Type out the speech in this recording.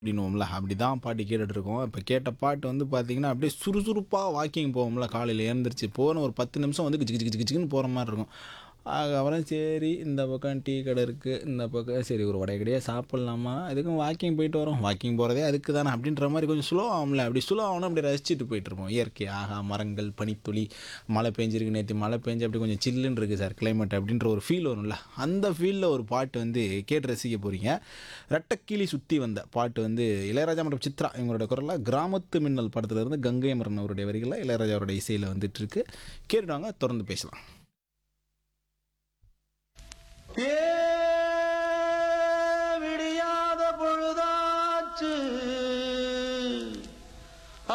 அப்படின்னுவோம்ல அப்படி தான் பாட்டு கேட்டுட்டு இருக்கோம் இப்போ கேட்ட பாட்டு வந்து பார்த்தீங்கன்னா அப்படியே சுறுசுறுப்பாக வாக்கிங் போவோம்ல காலையில் எழுந்திரிச்சு போன ஒரு பத்து நிமிஷம் வந்து கிச்சு கிச்சு கிச்சு கிச்சுன்னு போகிற மாதிரி இருக்கும் அதுக்கப்புறம் சரி இந்த பக்கம் டீ கடை இருக்குது இந்த பக்கம் சரி ஒரு வடை கடையாக சாப்பிட்லாமா அதுக்கும் வாக்கிங் போயிட்டு வரோம் வாக்கிங் போகிறதே அதுக்கு தானே அப்படின்ற மாதிரி கொஞ்சம் ஸ்லோ ஆகும்ல அப்படி ஸ்லோ ஆகணும் அப்படி ரசிச்சுட்டு போயிட்டு இருப்போம் இயற்கை ஆகா மரங்கள் பனித்துளி மழை பெஞ்சிருக்கு நேற்று மழை பெஞ்சு அப்படி கொஞ்சம் சில்லுன்னு இருக்குது சார் கிளைமேட் அப்படின்ற ஒரு ஃபீல் வரும்ல அந்த ஃபீலில் ஒரு பாட்டு வந்து கேட்டு ரசிக்க போகிறீங்க ரெட்டக்கிளி சுற்றி வந்த பாட்டு வந்து இளையராஜா மற்றும் சித்ரா இவங்களோட குரலில் கிராமத்து மின்னல் படத்துல இருந்து கங்கை அமரன் அவருடைய வரிகளில் இளையராஜா அவருடைய இசையில் வந்துட்டு இருக்கு கேட்டுவாங்க தொடர்ந்து பேசலாம் ஏ